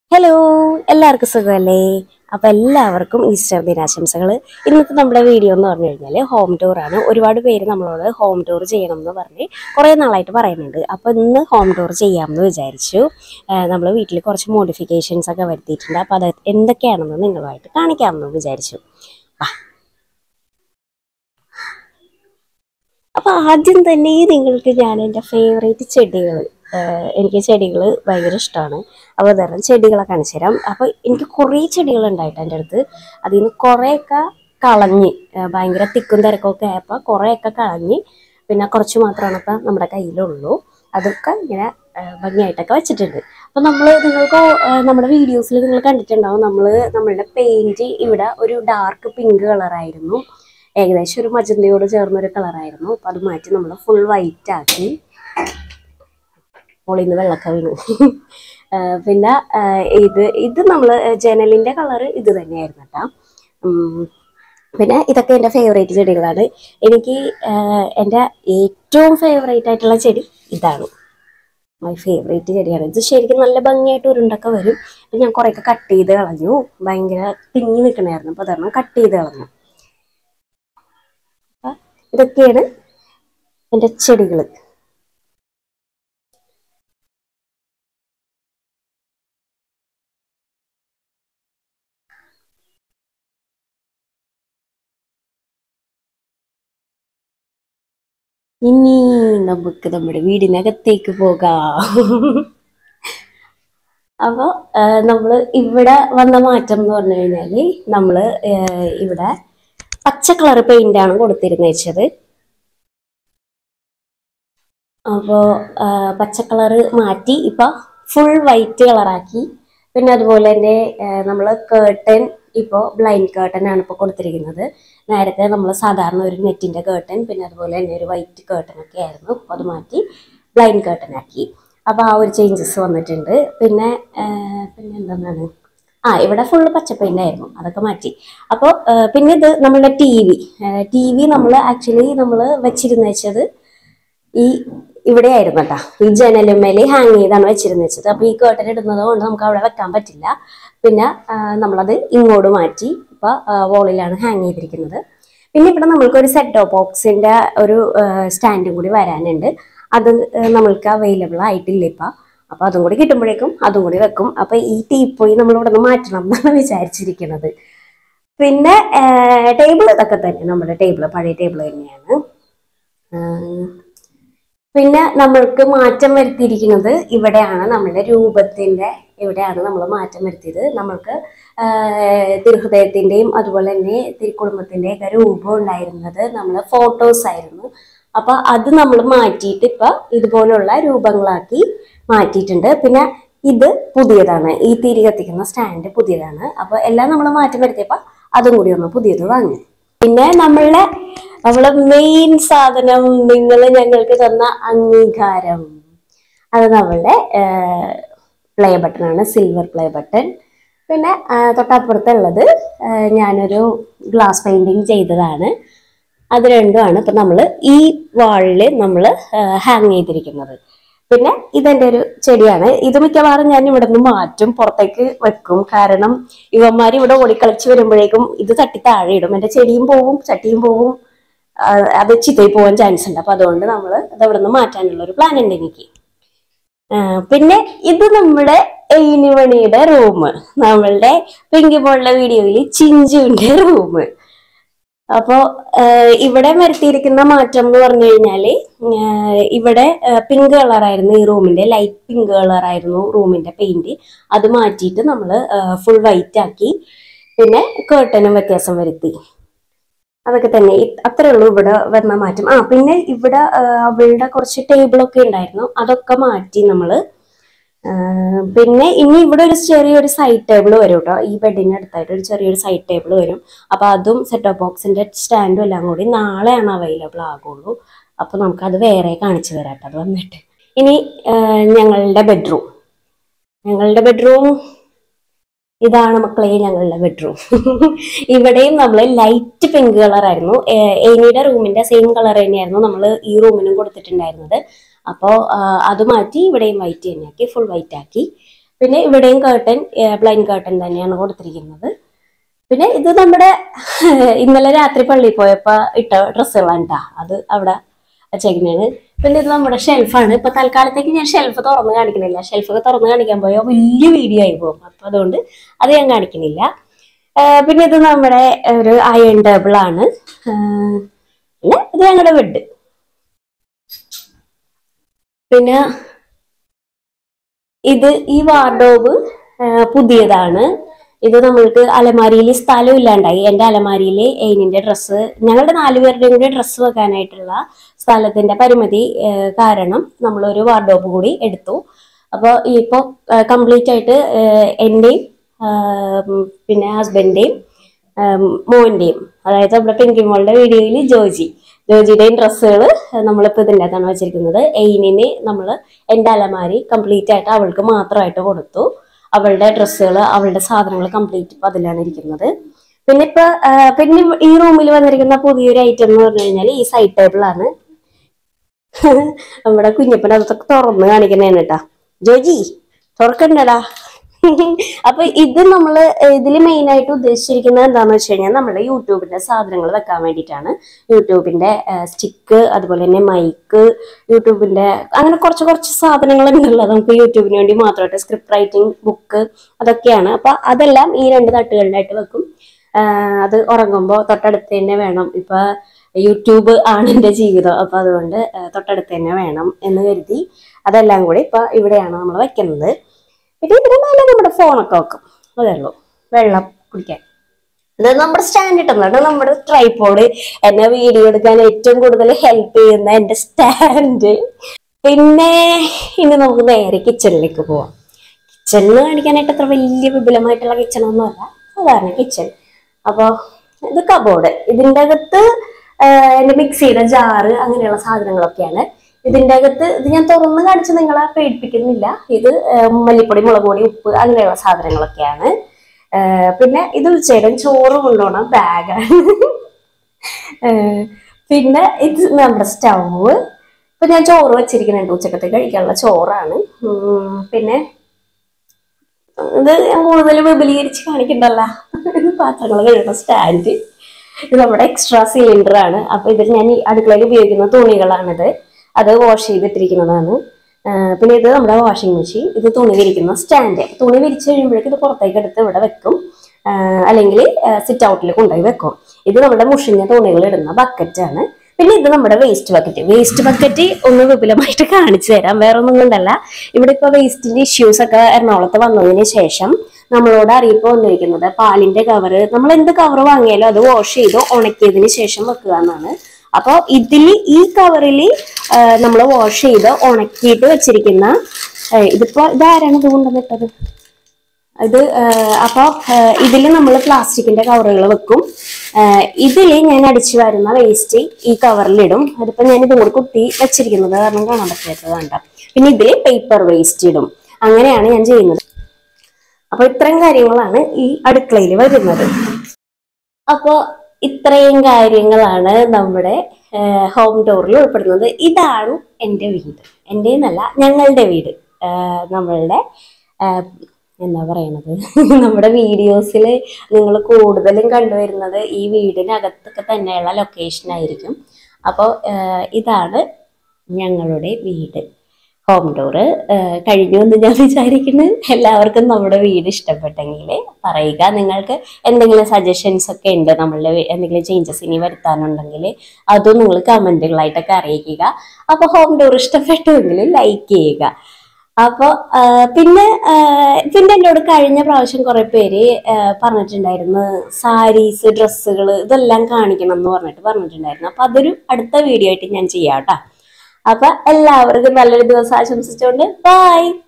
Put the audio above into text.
Hello എല്ലാവർക്കും സുഖമല്ലേ അപ്പോൾ എല്ലാവർക്കും ഈസ്റ്റർ ദിനാശംസകൾ ഇന്നത്തെ നമ്മുടെ വീഡിയോ എന്ന് പറഞ്ഞു കഴിഞ്ഞാൽ ഹോം ടൂർ ആണ് ഒരുപാട് പേര് നമ്മളോട് ഹോം ടൂർ ചെയ്യണം എന്ന് പറഞ്ഞ് കുറേ നാളായിട്ട് പറയുന്നുണ്ട് അപ്പോൾ ഇന്ന് ഹോം ടൂർ ചെയ്യാമെന്ന് വിചാരിച്ചു നമ്മൾ വീട്ടിൽ കുറച്ച് മോഡിഫിക്കേഷൻസ് ഒക്കെ വരുത്തിയിട്ടുണ്ട് അപ്പോൾ അത് എന്തൊക്കെയാണെന്ന് നിങ്ങളുമായിട്ട് കാണിക്കാമെന്ന് വിചാരിച്ചു വാ. അപ്പോൾ ആദ്യം തന്നെ നിങ്ങൾക്ക് ഞാൻ എൻ്റെ ഫേവറേറ്റ് ചെടികൾ എനിക്ക് ചെടികൾ ഭയങ്കര ഇഷ്ടമാണ് അപ്പോൾ തരം ചെടികളെ കാണിച്ചു തരാം അപ്പോൾ എനിക്ക് കുറേ ചെടികൾ ഉണ്ടായിട്ട് എൻ്റെ അടുത്ത് അതിൽ നിന്ന് കുറേയൊക്കെ കളഞ്ഞ് ആ, ഭയങ്കര തിക്കും തിരക്കൊക്കെ ആയപ്പോൾ കുറേയൊക്കെ കളഞ്ഞ് പിന്നെ കുറച്ച് മാത്രമാണ് ഇപ്പം നമ്മുടെ കയ്യിലുള്ളൂ അതൊക്കെ ഇങ്ങനെ ആ, ഭംഗിയായിട്ടൊക്കെ വെച്ചിട്ടുണ്ട് അപ്പോൾ നമ്മൾ നിങ്ങൾക്ക് ആ, നമ്മുടെ വീഡിയോസിൽ നിങ്ങൾ കണ്ടിട്ടുണ്ടാവും നമ്മൾ നമ്മളുടെ പെയിൻറ് ഇവിടെ ഒരു ഡാർക്ക് പിങ്ക് കളറായിരുന്നു ഏകദേശം ഒരു മജന്തയോട് ചേർന്നൊരു കളറായിരുന്നു അപ്പോൾ അത് മാറ്റി നമ്മൾ ഫുൾ വൈറ്റ് ആക്കി മുകളിൽ നിന്ന് വെള്ളക്ക വീണു ആ, പിന്നെ ആ, ഇത് ഇത് നമ്മൾ ജനലിൻ്റെ കളറ് ഇത് തന്നെയായിരുന്നു കേട്ടോ ഉം, പിന്നെ ഇതൊക്കെ എൻ്റെ ഫേവറേറ്റ് ചെടികളാണ് എനിക്ക് ആ, എൻ്റെ ഏറ്റവും ഫേവറേറ്റ് ആയിട്ടുള്ള ചെടി ഇതാണ് മൈ ഫേവറേറ്റ് ചെടിയാണ് ഇത് ശരിക്കും നല്ല ഭംഗിയായിട്ട് ഉരുണ്ടൊക്കെ വരും അപ്പം ഞാൻ കുറേയൊക്കെ കട്ട് ചെയ്ത് കളഞ്ഞു ഭയങ്കര തിങ്ങി നിൽക്കണമായിരുന്നു അപ്പോൾ അതാണ് കട്ട് ചെയ്ത് കളഞ്ഞു അപ്പം ഇതൊക്കെയാണ് എൻ്റെ ചെടികൾ ഇനി നമുക്ക് നമ്മുടെ വീടിനകത്തേക്ക് പോകാം അപ്പോൾ നമ്മൾ ഇവിടെ വന്ന മാറ്റം എന്ന് പറഞ്ഞു കഴിഞ്ഞാൽ നമ്മൾ ഇവിടെ പച്ച കളർ പെയിന്റ് ആണ് കൊടുത്തിരുന്നത് വെച്ചത് അപ്പോൾ പച്ച കളറ് മാറ്റി ഇപ്പം ഫുൾ വൈറ്റ് കളറാക്കി പിന്നെ അതുപോലെ തന്നെ നമ്മൾ കേർട്ടൻ ഇപ്പോൾ ബ്ലൈൻഡ് കേർട്ടൻ ആണ് ഇപ്പോൾ കൊടുത്തിരിക്കുന്നത് നേരത്തെ നമ്മൾ സാധാരണ ഒരു നെറ്റിൻ്റെ കേർട്ടൻ പിന്നെ അതുപോലെ തന്നെ ഒരു വൈറ്റ് കേർട്ടൻ ഒക്കെ ആയിരുന്നു അപ്പോൾ അത് മാറ്റി ബ്ലൈൻഡ് കേർട്ടൻ ആക്കി അപ്പോൾ ആ ഒരു ചേഞ്ചസ് വന്നിട്ടുണ്ട് പിന്നെ ആ, പിന്നെ എന്താണ് ആ ഇവിടെ ഫുള്ള് പച്ചപ്പെയിൻ്റ് ആയിരുന്നു അതൊക്കെ മാറ്റി അപ്പോൾ പിന്നെ ഇത് നമ്മളുടെ ടി വി ടി വി നമ്മൾ ആക്ച്വലി നമ്മൾ വെച്ചിരുന്ന വെച്ചത് ഈ ഇവിടെ ആയിരുന്നു കേട്ടോ ഈ ജനലുമേൽ ഹാങ് ചെയ്താണ് വെച്ചിരുന്നത് വെച്ചത് അപ്പോൾ ഈ കേട്ടൻ ഇടുന്നത് കൊണ്ട് നമുക്ക് അവിടെ വെക്കാൻ പറ്റില്ല പിന്നെ ആ, നമ്മളത് ഇങ്ങോട്ട് മാറ്റി ഇപ്പോൾ വോളിലാണ് ഹാങ് ചെയ്തിരിക്കുന്നത് പിന്നെ ഇവിടെ നമ്മൾക്ക് ഒരു സെറ്റ് ഓഫ് ബോക്സിന്റെ ഒരു സ്റ്റാൻഡും കൂടി വരാനുണ്ട് അത് ആ, നമ്മൾക്ക് അവൈലബിൾ ആയിട്ടില്ല ഇപ്പം അപ്പോൾ അതും കൂടി കിട്ടുമ്പോഴേക്കും അതും കൂടി വെക്കും അപ്പോൾ ഈ ടീപ്പോയി നമ്മൾ ഇവിടെ നിന്ന് മാറ്റണം എന്നാണ് വിചാരിച്ചിരിക്കുന്നത് പിന്നെ ടേബിൾ ഇതൊക്കെ തന്നെ നമ്മുടെ ടേബിൾ പഴയ ടേബിൾ തന്നെയാണ് ആ, പിന്നെ നമ്മൾക്ക് മാറ്റം വരുത്തിയിരിക്കുന്നത് ഇവിടെയാണ് നമ്മളുടെ രൂപത്തിന്റെ ഇവിടെയാണ് നമ്മൾ മാറ്റം വരുത്തിയത് നമ്മൾക്ക് ആഹ് തിരുഹൃദയത്തിന്റെയും അതുപോലെ തന്നെ തിരുക്കുടുംബത്തിന്റെയും ഒക്കെ രൂപം ഉണ്ടായിരുന്നത് നമ്മൾ ഫോട്ടോസ് ആയിരുന്നു അപ്പൊ അത് നമ്മൾ മാറ്റിയിട്ട് ഇപ്പൊ ഇതുപോലുള്ള രൂപങ്ങളാക്കി മാറ്റിയിട്ടുണ്ട് പിന്നെ ഇത് പുതിയതാണ് ഈ തിരി കത്തിക്കുന്ന സ്റ്റാൻഡ് പുതിയതാണ് അപ്പൊ എല്ലാം നമ്മൾ മാറ്റം വരുത്തിയപ്പോ അതും കൂടി ഒന്ന് പുതിയത് വാങ്ങി പിന്നെ നമ്മളുടെ നമ്മളെ മെയിൻ സാധനം നിങ്ങൾ ഞങ്ങൾക്ക് തന്ന അംഗീകാരം അത് നമ്മളുടെ പ്ലേ ബട്ടൺ ആണ് സിൽവർ പ്ലേ ബട്ടൺ പിന്നെ ആ, തൊട്ടപ്പുറത്തുള്ളത് ആ, ഞാനൊരു ഗ്ലാസ് പെയിന്റിങ് ചെയ്തതാണ് അത് രണ്ടുമാണ് ഇപ്പം നമ്മൾ ഈ വാളിൽ നമ്മൾ ഹാങ് ചെയ്തിരിക്കുന്നത് പിന്നെ ഇതെന്റെ ഒരു ചെടിയാണ് ഇത് മിക്കവാറും ഞാൻ ഇവിടെ നിന്ന് മാറ്റും പുറത്തേക്ക് വെക്കും കാരണം ഇവന്മാർ ഇവിടെ ഓടിക്കളിച്ച് വരുമ്പോഴേക്കും ഇത് തട്ടി താഴെ ഇടും എന്റെ ചെടിയും പോവും ചട്ടിയും പോവും ആ, അത് ചിത്തയിൽ പോകാൻ ചാൻസ് ഉണ്ട് അപ്പൊ അതുകൊണ്ട് നമ്മൾ അത് അവിടെ നിന്ന് മാറ്റാനുള്ള ഒരു പ്ലാൻ ഉണ്ട് എനിക്ക് ആ, പിന്നെ ഇത് നമ്മുടെ എയിനിമണിയുടെ റൂം നമ്മളുടെ പിങ്കി മോളുടെ വീഡിയോയിൽ ചിഞ്ചുവിന്റെ റൂം അപ്പോ ഇവിടെ വരുത്തിയിരിക്കുന്ന മാറ്റം എന്ന് പറഞ്ഞു കഴിഞ്ഞാല് ആഹ് ഇവിടെ പിങ്ക് കളറായിരുന്നു ഈ റൂമിന്റെ ലൈറ്റ് പിങ്ക് കളറായിരുന്നു റൂമിന്റെ പെയിന്റ് അത് മാറ്റിയിട്ട് നമ്മൾ ഫുൾ വൈറ്റ് ആക്കി പിന്നെ കേട്ടനും വ്യത്യാസം വരുത്തി അതൊക്കെ തന്നെ ഇ- അത്രേ ഉള്ളൂ ഇവിടെ വന്ന മാറ്റം ആ പിന്നെ ഇവിടെ ആഹ് അവളുടെ കുറച്ച് ടേബിളൊക്കെ ഉണ്ടായിരുന്നു അതൊക്കെ മാറ്റി നമ്മള് ആഹ് പിന്നെ ഇനി ഇവിടെ ഒരു ചെറിയൊരു സൈഡ് ടേബിൾ വരും കേട്ടോ ഈ ബെഡിന് അടുത്തായിട്ട് ഒരു ചെറിയൊരു സൈഡ് ടേബിൾ വരും അപ്പൊ അതും സെറ്റ് ഓഫ് ബോക്സിന്റെ സ്റ്റാൻഡും എല്ലാം കൂടി നാളെയാണ് അവൈലബിൾ ആകുള്ളൂ അപ്പൊ നമുക്ക് അത് വേറെ കാണിച്ചു തരാം കേട്ടോ അത് വന്നിട്ട് ഇനി ആഹ് ഞങ്ങളുടെ ബെഡ്റൂം ഞങ്ങളുടെ ബെഡ്റൂം ഇതാണ് മക്കളെ ഞങ്ങളുടെ ബെഡ്റൂം ഇവിടെയും നമ്മൾ ലൈറ്റ് പിങ്ക് കളറായിരുന്നു ഏനിയുടെ റൂമിന്റെ സെയിം കളർ തന്നെയായിരുന്നു നമ്മൾ ഈ റൂമിനും കൊടുത്തിട്ടുണ്ടായിരുന്നത് അപ്പോൾ അത് മാറ്റി ഇവിടെയും വൈറ്റ് തന്നെയാക്കി ഫുൾ വൈറ്റ് ആക്കി പിന്നെ ഇവിടെയും കേട്ടൻ ബ്ലൈൻഡ് കേട്ടൻ തന്നെയാണ് കൊടുത്തിരിക്കുന്നത് പിന്നെ ഇത് നമ്മുടെ ഇന്നലെ രാത്രി പള്ളിയിൽ പോയപ്പോ ഇട്ട ഡ്രസ്സുകളാണ് ട്ടാ. അത് അവിടെ വെച്ചേക്കുന്നതാണ് പിന്നെ ഇത് നമ്മുടെ ഷെൽഫാണ് ഇപ്പൊ തൽക്കാലത്തേക്ക് ഞാൻ ഷെൽഫ് തുറന്ന് കാണിക്കണില്ല ഷെൽഫ് തുറന്ന് കാണിക്കാൻ പോയാൽ വലിയ വീഡിയോ ആയി പോകും അപ്പൊ അതുകൊണ്ട് അത് ഞാൻ കാണിക്കണില്ല ആ, പിന്നെ ഇത് നമ്മുടെ ഒരു അയൺ ടേബിൾ ആണ് ആ, പിന്നെ ഇത് ഞങ്ങളുടെ ബെഡ് പിന്നെ ഇത് ഈ വാർഡോബ് പുതിയതാണ് ഇത് നമ്മൾക്ക് അലമാരിയിൽ സ്ഥലം ഇല്ലാണ്ടായി എൻ്റെ അലമാരിയിൽ എയിനിന്റെ ഡ്രസ്സ് ഞങ്ങളുടെ നാലുപേരുടെയും കൂടി ഡ്രസ്സ് വെക്കാനായിട്ടുള്ള സ്ഥലത്തിന്റെ പരിമിതി ആ, കാരണം നമ്മളൊരു വാർഡോബ് കൂടി എടുത്തു അപ്പോൾ ഇപ്പോൾ കംപ്ലീറ്റ് ആയിട്ട് ആ, എൻ്റെയും ആ, ഉം, പിന്നെ ഹസ്ബൻഡിൻ്റെയും മോൻ്റെയും അതായത് നമ്മുടെ പിങ്കി മോളുടെ വീഡിയോയിൽ ജോജി ജോജിയുടെയും ഡ്രസ്സുകൾ നമ്മളിപ്പോൾ ഇതിൻ്റെ അകത്താണ് വെച്ചിരിക്കുന്നത് എയിനിന് നമ്മൾ എൻ്റെ അലമാരി കംപ്ലീറ്റ് ആയിട്ട് അവൾക്ക് മാത്രമായിട്ട് കൊടുത്തു അവളുടെ ഡ്രസ്സുകൾ അവളുടെ സാധനങ്ങൾ കംപ്ലീറ്റ് ഇപ്പം അതിലാണ് ഇരിക്കുന്നത് പിന്നെ ഇപ്പൊ ആ, പിന്നെ ഈ റൂമിൽ വന്നിരിക്കുന്ന പുതിയൊരു ഐറ്റം എന്ന് പറഞ്ഞു കഴിഞ്ഞാൽ ഈ സൈഡ് ടേബിളാണ് നമ്മുടെ കുഞ്ഞപ്പൻ അതൊക്കെ തുറന്ന് കാണിക്കുന്നതാണ് കേട്ടാ ജോജി തുറക്കണ്ടടാ അപ്പൊ ഇത് നമ്മള് ഇതിൽ മെയിൻ ആയിട്ട് ഉദ്ദേശിച്ചിരിക്കുന്നത് എന്താന്ന് വെച്ച് കഴിഞ്ഞാൽ നമ്മുടെ യൂട്യൂബിന്റെ സാധനങ്ങൾ വെക്കാൻ വേണ്ടിയിട്ടാണ് യൂട്യൂബിന്റെ സ്റ്റിക്ക് അതുപോലെ തന്നെ മൈക്ക് യൂട്യൂബിന്റെ അങ്ങനെ കുറച്ച് കുറച്ച് സാധനങ്ങൾ ഉണ്ടല്ലോ നമുക്ക് യൂട്യൂബിന് വേണ്ടി മാത്രമായിട്ട് സ്ക്രിപ്റ്റ് റൈറ്റിംഗ് ബുക്ക് അതൊക്കെയാണ് അപ്പൊ അതെല്ലാം ഈ രണ്ട് തട്ടുകളിലായിട്ട് വെക്കും ആ, അത് ഉറങ്ങുമ്പോൾ തൊട്ടടുത്ത് തന്നെ വേണം ഇപ്പൊ യൂട്യൂബ് ആണ് എൻ്റെ ജീവിതം അപ്പൊ അതുകൊണ്ട് ആ, തൊട്ടടുത്ത് തന്നെ വേണം എന്ന് കരുതി അതെല്ലാം കൂടി ഇപ്പൊ ഇവിടെയാണ് നമ്മൾ വെക്കുന്നത് പിന്നെ ഇതിന് മേലെ നമ്മുടെ ഫോണൊക്കെ വെക്കും അതേ ഉള്ളൂ വെള്ളം കുടിക്കാൻ ഇത് നമ്മുടെ സ്റ്റാൻഡ് ഇട്ടുന്നത് നമ്മുടെ ട്രൈപോഡ് എന്നെ വീഡിയോ എടുക്കാൻ ഏറ്റവും കൂടുതൽ ഹെൽപ്പ് ചെയ്യുന്ന എന്റെ സ്റ്റാൻഡ് പിന്നെ ഇനി നമുക്ക് നേരെ കിച്ചണിലേക്ക് പോവാം കിച്ചണിൽ കാണിക്കാനായിട്ട് അത്ര വലിയ വിപുലമായിട്ടുള്ള കിച്ചണൊന്നുമല്ല സാധാരണ കിച്ചൺ അപ്പോൾ ഇത് കബോർഡ് ഇതിൻ്റെ അകത്ത് ആഹ്, എൻ്റെ മിക്സിയുടെ ജാറ് അങ്ങനെയുള്ള സാധനങ്ങളൊക്കെയാണ് ഇതിൻ്റെ അകത്ത് ഇത് ഞാൻ തുറന്ന് കാണിച്ച് നിങ്ങളെ പേടിപ്പിക്കുന്നില്ല ഇത് ആഹ്, മല്ലിപ്പൊടി മുളക് പൊടി ഉപ്പ് അങ്ങനെയുള്ള സാധനങ്ങളൊക്കെയാണ് ആഹ്, പിന്നെ ഇത് ഉച്ചയിടം ചോറ് കൊണ്ടുപോകണം ബാഗാണ് പിന്നെ ഇത് നമ്മുടെ സ്റ്റൗവ് ഇപ്പൊ ഞാൻ ചോറ് വെച്ചിരിക്കുന്നുണ്ട് ഉച്ചക്കത്തെ കഴിക്കാനുള്ള ചോറാണ് ഉം, പിന്നെ ഇത് ഞാൻ കൂടുതൽ വിപുലീകരിച്ച് കാണിക്കണ്ടല്ല ഇത് പാത്രങ്ങൾ കഴുകുന്ന സ്റ്റാൻഡ് ഇത് നമ്മുടെ എക്സ്ട്രാ സിലിണ്ടർ ആണ് അപ്പൊ ഇതിൽ ഞാൻ ഈ അടുക്കളയിൽ ഉപയോഗിക്കുന്ന തുണികളാണിത് അത് വാഷ് ചെയ്തിട്ടിരിക്കുന്നതാണ് ആ, പിന്നെ ഇത് നമ്മുടെ വാഷിംഗ് മെഷീൻ ഇത് തുണി വിരിക്കുന്ന സ്റ്റാൻഡ് തുണി വിരിച്ച് കഴിയുമ്പോഴേക്കും ഇത് പുറത്തേക്ക് എടുത്ത് ഇവിടെ വെക്കും ആ, അല്ലെങ്കിൽ സിറ്റ് ഔട്ടിൽ കൊണ്ടുപോയി വെക്കും ഇത് നമ്മുടെ മുഷിഞ്ഞ തുണികൾ ഇടുന്ന ബക്കറ്റാണ് പിന്നെ ഇത് നമ്മുടെ വേസ്റ്റ് ബക്കറ്റ് വേസ്റ്റ് ബക്കറ്റ് ഒന്ന് വിപുലമായിട്ട് കാണിച്ചു തരാം വേറെ ഒന്നും കൊണ്ടല്ല ഇവിടെ ഇപ്പൊ വേസ്റ്റിന്റെ ഇഷ്യൂസ് ഒക്കെ എറണാകുളത്ത് വന്നതിന് ശേഷം നമ്മളോട് അറിയിപ്പ് വന്നിരിക്കുന്നത് പാലിന്റെ കവറ് നമ്മൾ എന്ത് കവർ വാങ്ങിയാലും അത് വാഷ് ചെയ്ത് ഉണക്കിയതിന് ശേഷം വെക്കുക എന്നാണ് അപ്പോൾ ഇതിൽ ഈ കവറിൽ നമ്മൾ വാഷ് ചെയ്ത് ഉണക്കിയിട്ട് വെച്ചിരിക്കുന്ന ആ, ഇതിപ്പോ ഇതാരാണ് ഇത് കൊണ്ടുവന്നിട്ടത് ഇത് അപ്പോൾ ഇതിൽ നമ്മൾ പ്ലാസ്റ്റിക്കിന്റെ കവറുകൾ വെക്കും ഇതിൽ ഞാൻ അടിച്ചു വരുന്ന വേസ്റ്റ് ഈ കവറിലിടും അതിപ്പോ ഞാൻ ഇതും കൂടി കുത്തി വെച്ചിരിക്കുന്നത് കാരണം കാണാൻ പറ്റാത്തത് വേണ്ട പിന്നെ ഇതിൽ പേപ്പർ വേസ്റ്റ് ഇടും അങ്ങനെയാണ് ഞാൻ ചെയ്യുന്നത് അപ്പൊ ഇത്രയും കാര്യങ്ങളാണ് ഈ അടുക്കളയിൽ വരുന്നത് അപ്പോ ഇത്രയും കാര്യങ്ങളാണ് നമ്മുടെ ഹോം ടൂറിൽ ഉൾപ്പെടുന്നത് ഇതാണ് എൻ്റെ വീട് എൻ്റെ എന്നല്ല ഞങ്ങളുടെ വീട് ആഹ് നമ്മളുടെ ആഹ് എന്താ പറയണത് നമ്മുടെ വീഡിയോസിൽ നിങ്ങൾ കൂടുതലും കണ്ടുവരുന്നത് ഈ വീടിനകത്തൊക്കെ തന്നെയുള്ള ലൊക്കേഷൻ ആയിരിക്കും അപ്പോൾ ഇതാണ് ഞങ്ങളുടെ വീട് ഹോം ടൂറ് കഴിഞ്ഞു എന്ന് ഞാൻ വിചാരിക്കുന്നു എല്ലാവർക്കും നമ്മുടെ വീട് ഇഷ്ടപ്പെട്ടെങ്കിൽ പറയുക നിങ്ങൾക്ക് എന്തെങ്കിലും സജഷൻസ് ഒക്കെ ഉണ്ട് നമ്മളുടെ വീ- എന്തെങ്കിലും ചേഞ്ചസ് ഇനി വരുത്താനുണ്ടെങ്കിൽ അതും നിങ്ങൾ കമൻറ്റുകളായിട്ടൊക്കെ അറിയിക്കുക അപ്പോൾ ഹോം ടൂർ ഇഷ്ടപ്പെട്ടുവെങ്കിൽ ലൈക്ക് ചെയ്യുക അപ്പോൾ പിന്നെ ആ, പിന്നെ എന്നോട് കഴിഞ്ഞ പ്രാവശ്യം കുറെ പേര് ആ, പറഞ്ഞിട്ടുണ്ടായിരുന്നു സാരീസ് ഡ്രസ്സുകൾ ഇതെല്ലാം കാണിക്കണം എന്ന് പറഞ്ഞിട്ട് പറഞ്ഞിട്ടുണ്ടായിരുന്നു അപ്പൊ അതൊരു അടുത്ത വീഡിയോ ആയിട്ട് ഞാൻ ചെയ്യാം കേട്ടോ അപ്പൊ എല്ലാവർക്കും നല്ലൊരു ദിവസം ആശംസിച്ചുകൊണ്ട് ബൈ